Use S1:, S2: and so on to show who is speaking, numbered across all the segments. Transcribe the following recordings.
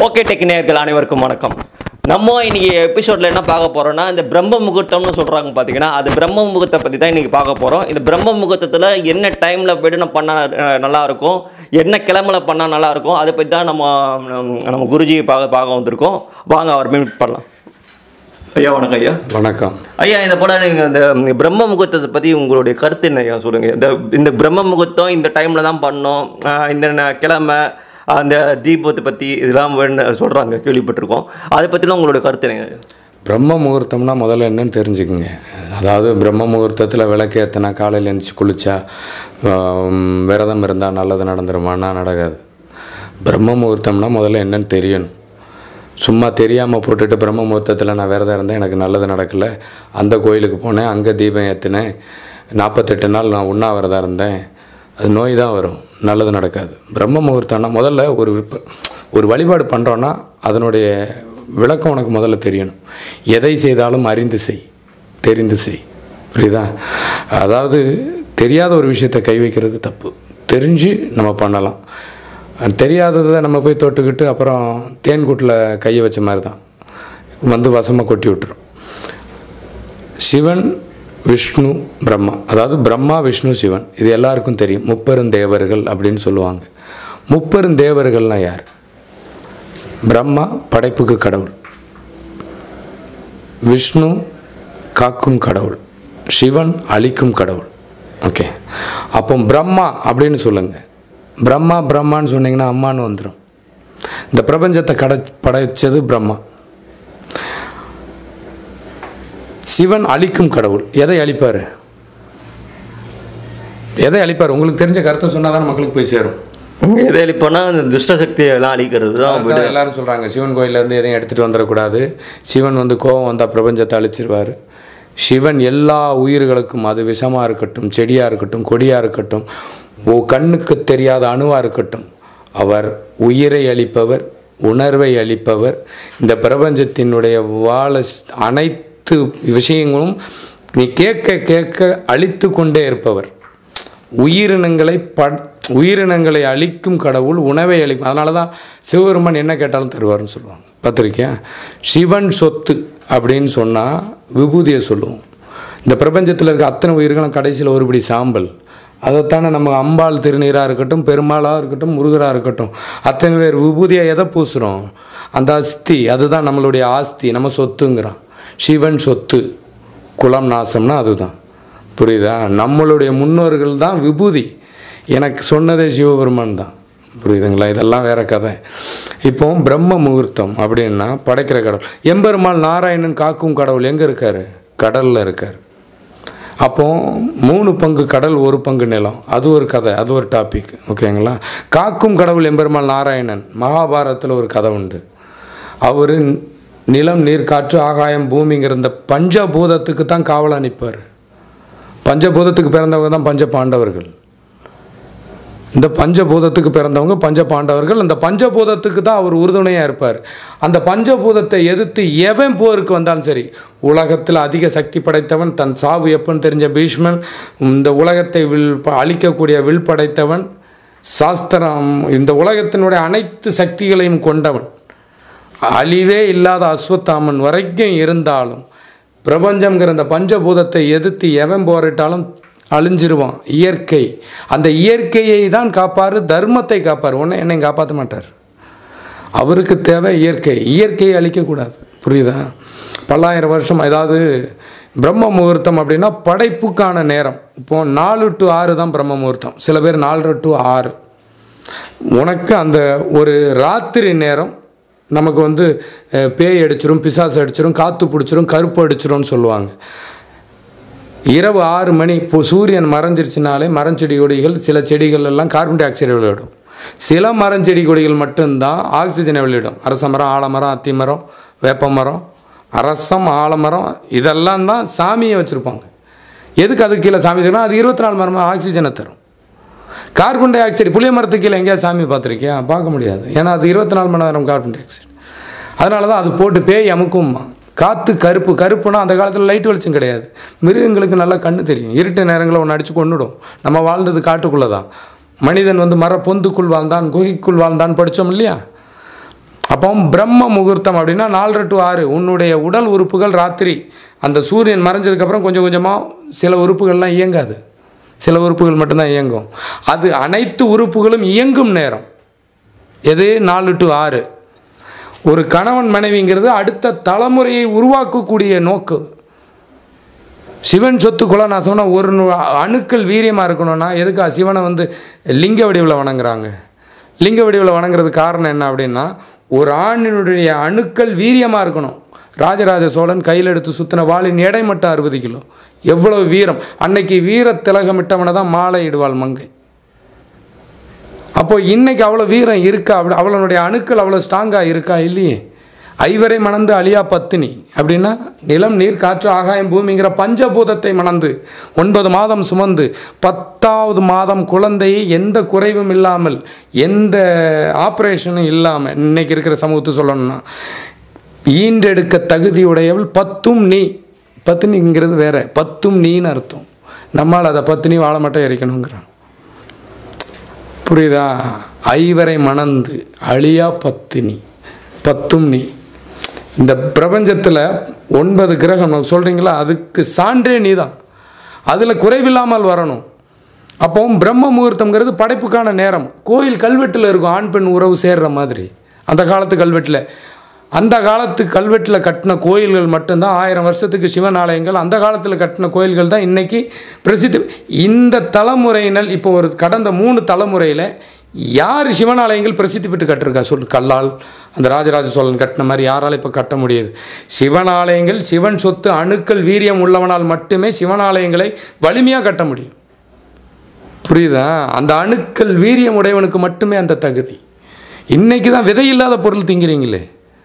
S1: okay டெக்னியர்கள் அனைவருக்கும் வணக்கம் நம்ம இன்னைக்கு எபிசோடில் என்ன பார்க்க போகிறோம்னா இந்த பிரம்ம முகூர்த்தம்னு சொல்கிறாங்க பார்த்தீங்கன்னா அது பிரம்ம முகூர்த்தத்தை பற்றி தான் இன்றைக்கி பார்க்க போகிறோம் இந்த பிரம்ம முகூர்த்தத்தில் என்ன டைமில் போய்ட்டு நம்ம பண்ணால் அஹ், நல்லா இருக்கும் என்ன கிழமையில பண்ணால் நல்லா இருக்கும் அதை பற்றி தான் நம்ம நம்ம- நம்ம குருஜி பார்க்க பார்க்க வந்திருக்கோம் வாங்க அவர் மீட் பண்ணலாம் ஐயா வணக்கம் ஐயா
S2: வணக்கம்
S1: ஐயா இந்த போல நீங்கள் இந்த பிரம்ம முகூர்த்தத்தை பற்றி உங்களுடைய கருத்து என்ன ஐயா சொல்லுங்கள் இந்த இந்த பிரம்ம முகூர்த்தம் இந்த டைமில் தான் பண்ணோம் ஆஹ் இந்த ந- கிழமை அந்த தீபத்தை பற்றி இதெல்லாம் சொல்கிறாங்க கேள்விப்பட்டிருக்கோம் அதை பற்றிலாம் உங்களுடைய கருத்து என்னங்க
S2: பிரம்ம முகூர்த்தம்னா முதல்ல என்னன்னு தெரிஞ்சுக்குங்க அதாவது பிரம்ம முகூர்த்தத்தில் விளக்கேற்றினா காலையில் எழுந்துச்சி குளிச்சா ஆம், விரதம் இருந்தால் நல்லது நடந்துருமான்னா நடக்காது பிரம்ம முகூர்த்தம்னா முதல்ல என்னன்னு தெரியணும் சும்மா தெரியாமல் போட்டுட்டு பிரம்ம முகூர்த்தத்தில் நான் விரதம் இருந்தேன் எனக்கு நல்லது நடக்கலை அந்த கோயிலுக்கு போனேன் அங்கே தீபம் ஏற்றினேன் நாற்பத்தெட்டு நாள் நான் உண்ணாவிரதம் இருந்தேன் அது நோய் தான் வரும் நல்லது நடக்காது பிரம்ம முகூர்த்தம்னா முதல்ல ஒரு விருப்ப ஒரு வழிபாடு பண்ணுறோன்னா அதனுடைய விளக்கம் உனக்கு முதல்ல தெரியணும் எதை செய்தாலும் அறிந்து செய் தெரிந்து செய் புரியுதா அதாவது தெரியாத ஒரு விஷயத்தை கை வைக்கிறது தப்பு தெரிஞ்சு நம்ம பண்ணலாம் தெரியாததை நம்ம போய் தொட்டுக்கிட்டு அப்புறம் தேன் கூட்டில் கையை வச்ச மாதிரி தான் வந்து வசமாக கொட்டி விட்டுரும் சிவன் விஷ்ணு பிரம்மா அதாவது பிரம்மா விஷ்ணு சிவன் இது எல்லாருக்கும் தெரியும் முப்பெருந்தேவர்கள் அப்படின்னு சொல்லுவாங்க முப்பெருந்தேவர்கள்னால் யார் பிரம்மா படைப்புக்கு கடவுள் விஷ்ணு காக்கும் கடவுள் சிவன் அழிக்கும் கடவுள் ஓகே அப்போ பிரம்மா அப்படின்னு சொல்லுங்க பிரம்மா பிரம்மான்னு சொன்னீங்கன்னா அம்மான்னு வந்துடும் இந்த பிரபஞ்சத்தை கடை படைச்சது பிரம்மா சிவன் அழிக்கும் கடவுள் எதை அழிப்பார் எதை அழிப்பார் உங்களுக்கு தெரிஞ்ச கருத்தை சொன்னால் தான் மக்களுக்கு போய் சேரும்
S1: எதை எழுப்போனா அந்த துஷ்ட சக்தியை எல்லாம் அழிக்கிறது தான்
S2: அதான் எல்லாரும் சொல்கிறாங்க சிவன் கோயிலேருந்து எதையும் எடுத்துகிட்டு வந்துடக்கூடாது சிவன் வந்து கோபம் வந்தால் பிரபஞ்சத்தை அழிச்சிருவார் சிவன் எல்லா உயிர்களுக்கும் அது விஷமாக இருக்கட்டும் செடியாக இருக்கட்டும் கொடியாக இருக்கட்டும் ஓ கண்ணுக்கு தெரியாத அணுவாக இருக்கட்டும் அவர் உயிரை அளிப்பவர் உணர்வை அளிப்பவர் இந்த பிரபஞ்சத்தினுடைய வாழ அனைத்து விஷயங்களும் நீ கேட்க கேட்க அழித்து கொண்டே இருப்பவர் உயிரினங்களை பட் உயிரினங்களை அழிக்கும் கடவுள் உணவை அளிக்கும் அதனால தான் சிவபெருமான் என்ன கேட்டாலும் தருவார்னு சொல்லுவாங்க பார்த்துருக்கியா சிவன் சொத்து அப்படின்னு சொன்னால் விபூதியை சொல்லுவோம் இந்த பிரபஞ்சத்தில் இருக்க அத்தனை உயிர்களும் கடைசியில் ஒருபடி சாம்பல் அதைத்தானே நம்ம அம்பாள் திருநீராக இருக்கட்டும் பெருமாளாக இருக்கட்டும் முருகராக இருக்கட்டும் அத்தனை பேர் விபூதியை எதை பூசுகிறோம் அந்த அஸ்தி அதுதான் நம்மளுடைய ஆஸ்தி நம்ம சொத்துங்கிறான் சிவன் சொத்து குலம் நாசம்னா அதுதான் புரியுதா நம்மளுடைய முன்னோர்கள் தான் விபூதி எனக்கு சொன்னதே சிவபெருமான் தான் புரியுதுங்களா இதெல்லாம் வேற கதை இப்போ பிரம்ம முகூர்த்தம் அப்படின்னா படைக்கிற கடவுள் எம்பெருமாள் நாராயணன் காக்கும் கடவுள் எங்கே இருக்கார் கடலில் இருக்கார் அப்போ மூணு பங்கு கடல் ஒரு பங்கு நிலம் அது ஒரு கதை அது ஒரு டாபிக் ஓகேங்களா காக்கும் கடவுள் எம்பெருமாள் நாராயணன் மகாபாரதத்தில் ஒரு கதை உண்டு அவர் நிலம் நீர் காற்று ஆகாயம் பூமிங்கிற இந்த பஞ்சபூதத்துக்கு தான் காவலாக நிற்பார் பஞ்சபூதத்துக்கு பிறந்தவங்க தான் பஞ்ச பாண்டவர்கள் இந்த பஞ்சபூதத்துக்கு பிறந்தவங்க பஞ்ச பாண்டவர்கள் அந்த பஞ்சபூதத்துக்கு தான் அவர் உறுதுணையாக இருப்பார் அந்த பஞ்சபூதத்தை எதிர்த்து எவன் போருக்கு வந்தாலும் சரி உலகத்தில் அதிக சக்தி படைத்தவன் தன் சாவு எப்பன்னு தெரிஞ்ச பீஷ்மன் இந்த உலகத்தை வில் ப- அழிக்கக்கூடிய வில் படைத்தவன் சாஸ்திரம் இந்த உலகத்தினுடைய அனைத்து சக்திகளையும் கொண்டவன் அழிவே இல்லாத அஸ்வத்தாமன் வரைக்கும் இருந்தாலும் பிரபஞ்சம்ங்கிற அந்த பஞ்சபூதத்தை எதிர்த்து எவன் போரிட்டாலும் அழிஞ்சிருவான் இயற்கை அந்த இயற்கையை தான் காப்பார் தர்மத்தை காப்பார் ஒன்றை என்னை காப்பாற்ற மாட்டார் அவருக்கு தேவை இயற்கை இயற்கையை அழிக்கக்கூடாது புரியுதா பல்லாயிரம் வருஷம் ஏதாவது பிரம்ம முகூர்த்தம் அப்படின்னா படைப்புக்கான நேரம் இப்போ நாலு டு ஆறு தான் பிரம்ம முகூர்த்தம் சில பேர் நாலரை டு ஆறு உனக்கு அந்த ஒரு ராத்திரி நேரம் நமக்கு வந்து அஹ், பேய் அடிச்சிரும் பிசாசு அடிச்சிரும் காற்று பிடிச்சிரும் கருப்பு அடிச்சிரும்னு சொல்லுவாங்க இரவு ஆறு மணி இப்போ சூரியன் மறைஞ்சிருச்சுனாலே மரஞ்செடி கொடிகள் சில செடிகள் எல்லாம் கார்பன் டை ஆக்சைடை வெளியிடும் சில மரஞ்செடி கொடிகள் மட்டும்தான் ஆக்சிஜனை வெளியிடும் அரச மரம் ஆலமரம் அத்தி மரம் வேப்ப மரம் அரசம் ஆலமரம் இதெல்லாம் தான் சாமியை வச்சுருப்பாங்க எதுக்கு அதுக்கு கீழே சாமி வச்சுருக்கோம் அது இருபத்தி நாலு மரமாக ஆக்சிஜனை தரும் கார்பன் டை ஆக்சைடு புளிய மரத்துக்கு கீழே எங்கேயாவது சாமி பார்த்துருக்கியா பார்க்க முடியாது ஏன்னா அது இருபத்தி நாலு மணி நேரம் கார்பன் டை ஆக்சைடு அதனால தான் அது போட்டு பேய் அமுக்கும்மா காற்று கருப்பு கருப்புனா அந்த காலத்தில் லைட் வெளிச்சம் கிடையாது மிருகங்களுக்கு நல்லா கண்ணு தெரியும் இருட்டு நேரங்களில் ஒன்று அடித்து கொண்டுடும் நம்ம வாழ்ந்தது காட்டுக்குள்ளே தான் மனிதன் வந்து மர பொந்துக்குள் வாழ்ந்தான் குகைக்குள் வாழ்ந்தான் படித்தோம் இல்லையா அப்போ பிரம்ம முகூர்த்தம் அப்படின்னா நாலரை டு ஆறு உன்னுடைய உடல் உறுப்புகள் ராத்திரி அந்த சூரியன் மறைஞ்சதுக்கப்புறம் கொஞ்சம் கொஞ்சமாக சில உறுப்புகள்லாம் இயங்காது சில உறுப்புகள் மட்டும்தான் இயங்கும் அது அனைத்து உறுப்புகளும் இயங்கும் நேரம் எது நாலு டு ஆறு ஒரு கணவன் மனைவிங்கிறது அடுத்த தலைமுறையை உருவாக்கக்கூடிய நோக்கு சிவன் சொத்துக்குள்ள நான் சொன்ன ஒரு நு- அணுக்கள் வீரியமாக இருக்கணும்னா எதுக்கா சிவனை வந்து லிங்க வடிவில் வணங்குறாங்க லிங்க வடிவில் வணங்குறது காரணம் என்ன அப்படின்னா ஒரு ஆணினுடைய அணுக்கள் வீரியமாக இருக்கணும் ராஜராஜ சோழன் கையில் எடுத்து சுற்றின வாளின் எடை மட்டும் அறுபது கிலோ எவ்வளவு வீரம் அன்னைக்கு வீர திலகமிட்டவனை தான் மாலை இடுவாள் மங்கை அப்போ இன்னைக்கு அவ்வளோ வீரம் இருக்கா அப்படி அவளனுடைய அணுக்கள் அவ்வளோ ஸ்ட்ராங்காக இருக்கா இல்லையே ஐவரை மணந்து அழியா பத்தினி அப்படின்னா நிலம் நீர் காற்று ஆகாயம் பூமிங்கிற பஞ்சபூதத்தை மணந்து ஒன்பது மாதம் சுமந்து பத்தாவது மாதம் குழந்தையை எந்த குறைவும் இல்லாமல் எந்த ஆப்ரேஷனும் இல்லாமல் இன்னைக்கு இருக்கிற சமூகத்தை சொல்லணும்னா ஈன்றெடுக்க தகுதியுடையவள் பத்தும் நீ பத்தினிங்கிறது வேற பத்தும் நீன்னு அர்த்தம் நம்மால் அதை பத்தினி வாழை மட்டும் எரிக்கணுங்கிறான் புரியுதா ஐவரை மணந்து அழியா பத்தினி பத்தும் நீ இந்த பிரபஞ்சத்தில் ஒன்பது கிரகம் நம்ம சொல்கிறீங்களா அதுக்கு சான்றே நீ தான் அதில் குறைவில்லாமல் வரணும் அப்போ பிரம்ம முகூர்த்தம்ங்கிறது படைப்புக்கான நேரம் கோயில் கல்வெட்டில் இருக்கும் ஆண் பெண் உறவு சேர்ற மாதிரி அந்த காலத்து கல்வெட்டில் அந்த காலத்து கல்வெட்டில் கட்டின கோயில்கள் மட்டும்தான் ஆயிரம் வருஷத்துக்கு சிவன் ஆலயங்கள் அந்த காலத்தில் கட்டின கோயில்கள் தான் இன்னைக்கு பிரசித்தி இந்த தலைமுறையினர் இப்போ ஒரு கடந்த மூணு தலைமுறையில் யார் சிவனாலயங்கள் பிரசித்தி பெற்று கட்டிருக்கா சொல்லு கல்லால் அந்த ராஜராஜ சோழன் கட்டின மாதிரி யாரால இப்போ கட்ட முடியாது சிவனாலயங்கள் சிவன் சொத்து அணுக்கள் வீரியம் உள்ளவனால் மட்டுமே சிவனாலயங்களை வலிமையாக கட்ட முடியும் புரியுதா அந்த அணுக்கள் வீரியம் உடையவனுக்கு மட்டுமே அந்த தகுதி இன்னைக்கு தான் விதை இல்லாத பொருள் திங்கிறீங்களே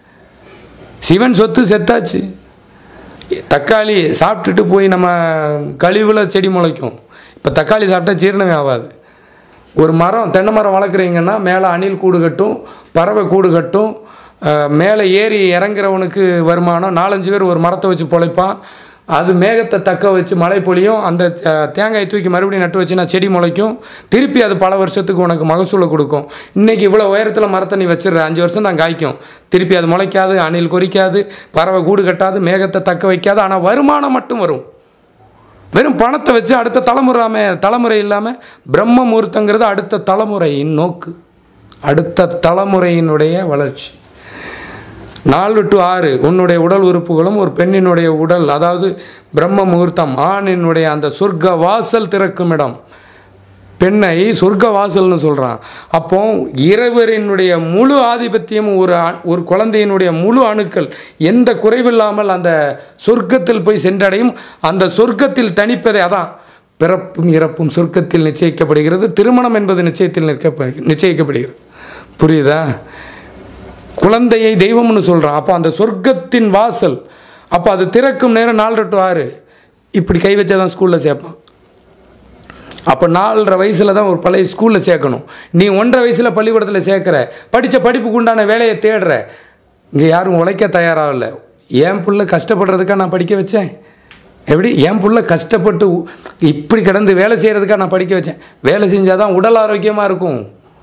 S2: சிவன் சொத்து செத்தாச்சு தக்காளி சாப்பிட்டுட்டு போய் நம்ம கழிவில் செடி முளைக்கும் இப்போ தக்காளி சாப்பிட்டா ஜீரணமே ஆகாது ஒரு மரம் தென்னை மரம் வளர்க்குறீங்கன்னா மேலே அணில் கூடு கட்டும் பறவை கூடு கட்டும் அஹ், மேலே ஏறி இறங்குறவனுக்கு வருமானம் நாலஞ்சு பேர் ஒரு மரத்தை வச்சு பொழைப்பான் அது மேகத்தை தக்க வச்சு மழை பொழியும் அந்த அஹ், தேங்காயை தூக்கி மறுபடியும் நட்டு வச்சுன்னா செடி முளைக்கும் திருப்பி அது பல வருஷத்துக்கு உனக்கு மகசூலை கொடுக்கும் இன்றைக்கி இவ்வளோ உயரத்தில் மரத்தை நீ வச்சிடுற அஞ்சு வருஷம் தான் காய்க்கும் திருப்பி அது முளைக்காது அணில் கொறிக்காது பறவை கூடு கட்டாது மேகத்தை தக்க வைக்காது ஆனால் வருமானம் மட்டும் வரும் வெறும் பணத்தை வச்சு அடுத்த தலைமுறை தலைமுறை இல்லாமல் பிரம்ம முகூர்த்தங்கிறது அடுத்த தலைமுறையின் நோக்கு அடுத்த தலைமுறையினுடைய வளர்ச்சி நாலு டு ஆறு உன்னுடைய உடல் உறுப்புகளும் ஒரு பெண்ணினுடைய உடல் அதாவது பிரம்ம முகூர்த்தம் ஆணினுடைய அந்த சொர்க்க வாசல் திறக்கும் இடம் பெண்ணை சொர்க்க வாசல்னு சொல்கிறான் அப்போ இறைவரினுடைய முழு ஆதிபத்தியமும் ஒரு ஆ- ஒரு குழந்தையினுடைய முழு அணுக்கள் எந்த குறைவில்லாமல் அந்த சொர்க்கத்தில் போய் சென்றடையும் அந்த சொர்க்கத்தில் தனிப்பதை அதான் பிறப்பும் இறப்பும் சொர்க்கத்தில் நிச்சயிக்கப்படுகிறது திருமணம் என்பது நிச்சயத்தில் நிற்க நிச்சயிக்கப்படுகிறது புரியுதா குழந்தையை தெய்வம்னு சொல்கிறான் அப்போ அந்த சொர்க்கத்தின் வாசல் அப்போ அது திறக்கும் நேரம் நாலரை டு ஆறு இப்படி கை வச்சா தான் ஸ்கூலில் சேர்ப்பான் அப்போ நாலரை வயசில் தான் ஒரு பழைய ஸ்கூலில் சேர்க்கணும் நீ ஒன்றரை வயசில் பள்ளிக்கூடத்தில் சேர்க்குற படித்த படிப்புக்கு உண்டான வேலையை தேடுற இங்கே யாரும் உழைக்க தயாராகல என் புள்ள கஷ்டப்படுறதுக்காக நான் படிக்க வச்சேன் எப்படி என் புள்ள கஷ்டப்பட்டு உ- இப்படி கிடந்து வேலை செய்கிறதுக்காக நான் படிக்க வச்சேன் வேலை செஞ்சால் தான் உடல் ஆரோக்கியமாக இருக்கும்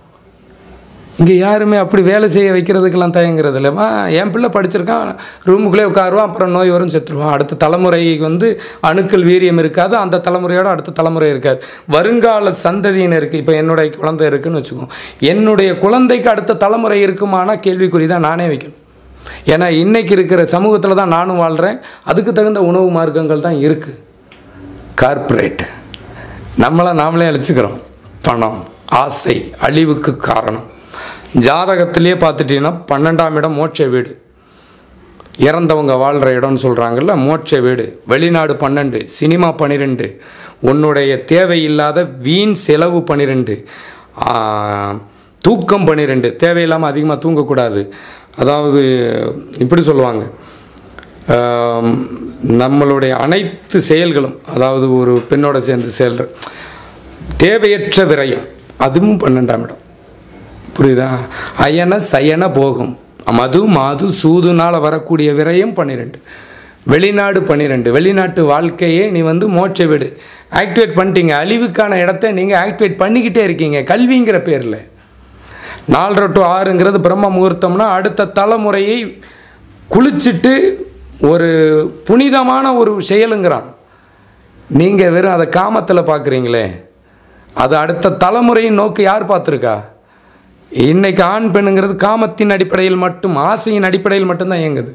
S2: இங்கே யாருமே அப்படி வேலை செய்ய வைக்கிறதுக்கெல்லாம் தயங்குறது இல்லைம்மா என் பிள்ளை படிச்சிருக்கான் ரூமுக்குள்ளே உட்காருவான் அப்புறம் நோய் வரும் செத்துருவான் அடுத்த தலைமுறைக்கு வந்து அணுக்கள் வீரியம் இருக்காது அந்த தலைமுறையோட அடுத்த தலைமுறை இருக்காது வருங்கால சந்ததியினருக்கு இப்போ என்னுடைய குழந்தை இருக்குன்னு வச்சுக்கோ என்னுடைய குழந்தைக்கு அடுத்த தலைமுறை இருக்குமானா கேள்விக்குறி தான் நானே வைக்கணும் ஏன்னா இன்னைக்கு இருக்கிற சமூகத்தில் தான் நானும் வாழ்கிறேன் அதுக்கு தகுந்த உணவு மார்க்கங்கள் தான் இருக்குது கார்ப்பரேட் நம்மளை நாமளே அழிச்சுக்கிறோம் பணம் ஆசை அழிவுக்கு காரணம் ஜாதகத்திலே பார்த்துட்டீங்கன்னா பன்னெண்டாம் இடம் மோட்ச வீடு இறந்தவங்க வாழ்கிற இடம்னு சொல்கிறாங்கல்ல மோட்ச வீடு வெளிநாடு பன்னெண்டு சினிமா பன்னிரெண்டு உன்னுடைய தேவையில்லாத வீண் செலவு பன்னிரெண்டு தூக்கம் பன்னிரெண்டு தேவையில்லாமல் அதிகமாக தூங்கக்கூடாது அதாவது இப்படி சொல்லுவாங்க ஆம், நம்மளுடைய அனைத்து செயல்களும் அதாவது ஒரு பெண்ணோட சேர்ந்து செயல்ற தேவையற்ற விரயம் அதுவும் பன்னெண்டாம் இடம் புரியுதா அயன சயன போகும் மது மாது சூதுனால வரக்கூடிய விரயம் பன்னிரெண்டு வெளிநாடு பன்னிரெண்டு வெளிநாட்டு வாழ்க்கையே நீ வந்து மோட்ச வீடு ஆக்டிவேட் பண்ணிட்டீங்க அழிவுக்கான இடத்த நீங்கள் ஆக்டிவேட் பண்ணிக்கிட்டே இருக்கீங்க கல்விங்கிற பேரில் நாலரை டு ஆறுங்கிறது பிரம்ம முகூர்த்தம்னா அடுத்த தலைமுறையை குளிச்சுட்டு ஒரு புனிதமான ஒரு செயலுங்கிறான் நீங்கள் வெறும் அதை காமத்தில் பார்க்குறீங்களே அது அடுத்த தலைமுறையின் நோக்கு யார் பார்த்துருக்கா இன்னைக்கு ஆண் பெண்ணுங்கிறது காமத்தின் அடிப்படையில் மட்டும் ஆசையின் அடிப்படையில் மட்டும்தான் இயங்குது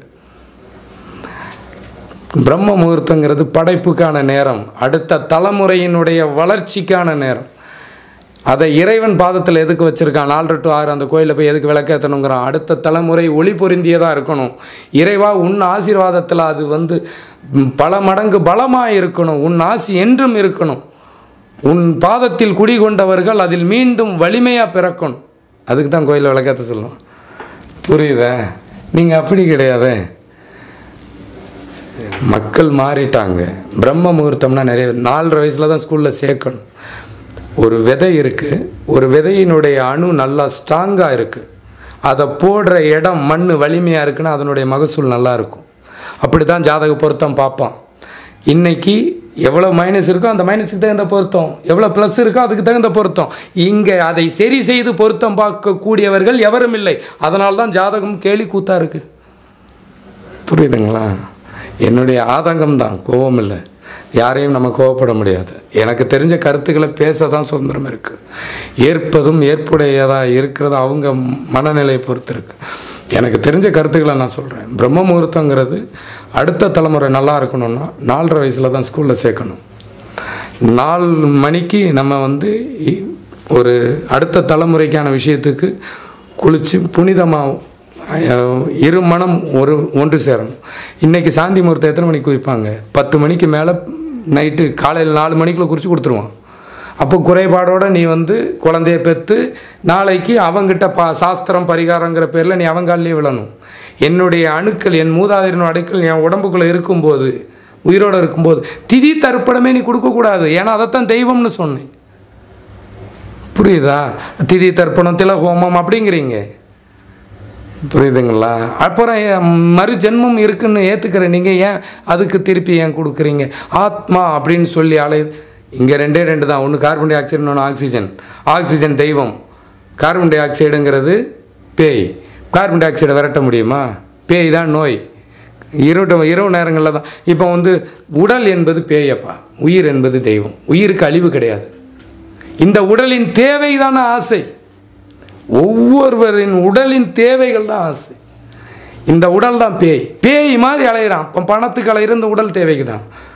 S2: பிரம்ம முகூர்த்தங்கிறது படைப்புக்கான நேரம் அடுத்த தலைமுறையினுடைய வளர்ச்சிக்கான நேரம் அதை இறைவன் பாதத்தில் எதுக்கு வச்சுருக்கான் நாலு டு ஆறு அந்த கோயிலில் போய் எதுக்கு விளக்கேற்றணுங்கிறான் அடுத்த தலைமுறை ஒளி பொருந்தியதாக இருக்கணும் இறைவா உன் ஆசீர்வாதத்தில் அது வந்து ம், பல மடங்கு பலமாக இருக்கணும் உன் ஆசி என்றும் இருக்கணும் உன் பாதத்தில் குடிகொண்டவர்கள் அதில் மீண்டும் வலிமையாக பிறக்கணும் அதுக்கு தான் கோயிலில் விளக்கேற்ற சொல்லுவோம் புரியுதா நீங்கள் அப்படி கிடையாதே மக்கள் மாறிட்டாங்க பிரம்ம முகூர்த்தம்னா நிறைய நாலரை வயசில் தான் ஸ்கூலில் சேர்க்கணும் ஒரு விதை இருக்குது ஒரு விதையினுடைய அணு நல்லா ஸ்ட்ராங்காக இருக்குது அதை போடுற இடம் மண் வலிமையாக இருக்குன்னா அதனுடைய மகசூல் நல்லா இருக்கும் அப்படி தான் ஜாதக பொருத்தம் பார்ப்பான் இன்னைக்கு எவ்வளோ மைனஸ் இருக்கோ அந்த மைனஸுக்கு தகுந்த பொருத்தம் எவ்வளோ ப்ளஸ் இருக்கோ அதுக்கு தகுந்த பொருத்தம் இங்கே அதை சரி செய்து பொருத்தம் பார்க்கக்கூடியவர்கள் எவரும் இல்லை அதனால தான் ஜாதகம் கேலி கூத்தா இருக்குது புரியுதுங்களா என்னுடைய ஆதங்கம் தான் கோபம் இல்லை யாரையும் நம்ம கோவப்பட முடியாது எனக்கு தெரிஞ்ச கருத்துக்களை பேச தான் சுதந்திரம் இருக்குது ஏற்பதும் ஏற்புடையதாக இருக்கிறது அவங்க மனநிலையை பொறுத்து இருக்கு எனக்கு தெரிஞ்ச கருத்துக்களை நான் சொல்கிறேன் பிரம்ம முகூர்த்தங்கிறது அடுத்த தலைமுறை நல்லா இருக்கணும்னா நாலரை வயசில் தான் ஸ்கூலில் சேர்க்கணும் நாலு மணிக்கு நம்ம வந்து இ- ஒரு அடுத்த தலைமுறைக்கான விஷயத்துக்கு குளித்து புனிதமாக இரு மனம் ஒரு ஒன்று சேரணும் இன்றைக்கி சாந்தி முகூர்த்தம் எத்தனை மணிக்கு குவிப்பாங்க பத்து மணிக்கு மேலே நைட்டு காலையில் நாலு மணிக்குள்ளே குறித்து கொடுத்துருவான் அப்போ குறைபாடோட நீ வந்து குழந்தைய பெற்று நாளைக்கு அவங்கிட்ட பா சாஸ்திரம் பரிகாரங்கிற பேரில் நீ அவங்காலே விழணும் என்னுடைய அணுக்கள் என் மூதாதையரின் அணுக்கள் என் உடம்புக்குள்ளே இருக்கும்போது உயிரோடு இருக்கும்போது திதி தர்ப்பணமே நீ கொடுக்கக்கூடாது ஏன்னா அதைத்தான் தெய்வம்னு சொன்னேன் புரியுதா திதி தர்ப்பணம் தில ஹோமம் அப்படிங்கிறீங்க புரியுதுங்களா அப்புறம் ஏன் மறு ஜென்மம் இருக்குன்னு ஏற்றுக்கிற நீங்கள் ஏன் அதுக்கு திருப்பி ஏன் கொடுக்குறீங்க ஆத்மா அப்படின்னு சொல்லி அலையுது இங்கே ரெண்டே ரெண்டு தான் ஒன்று கார்பன் டை ஆக்சைடு இன்னொன்று ஆக்சிஜன் ஆக்சிஜன் தெய்வம் கார்பன் டை ஆக்சைடுங்கிறது பேய் கார்பன் டை ஆக்சைடை விரட்ட முடியுமா பேய் தான் நோய் இரவு இரவு நேரங்களில் தான் இப்போ வந்து உடல் என்பது பேயப்பா உயிர் என்பது தெய்வம் உயிருக்கு அழிவு கிடையாது இந்த உடலின் தேவைதான ஆசை ஒவ்வொருவரின் உடலின் தேவைகள் தான் ஆசை இந்த உடல் தான் பேய் பேய் மாதிரி அலையிறான் இப்போ பணத்துக்கு அலையிற இந்த உடல் தேவைக்கு தான்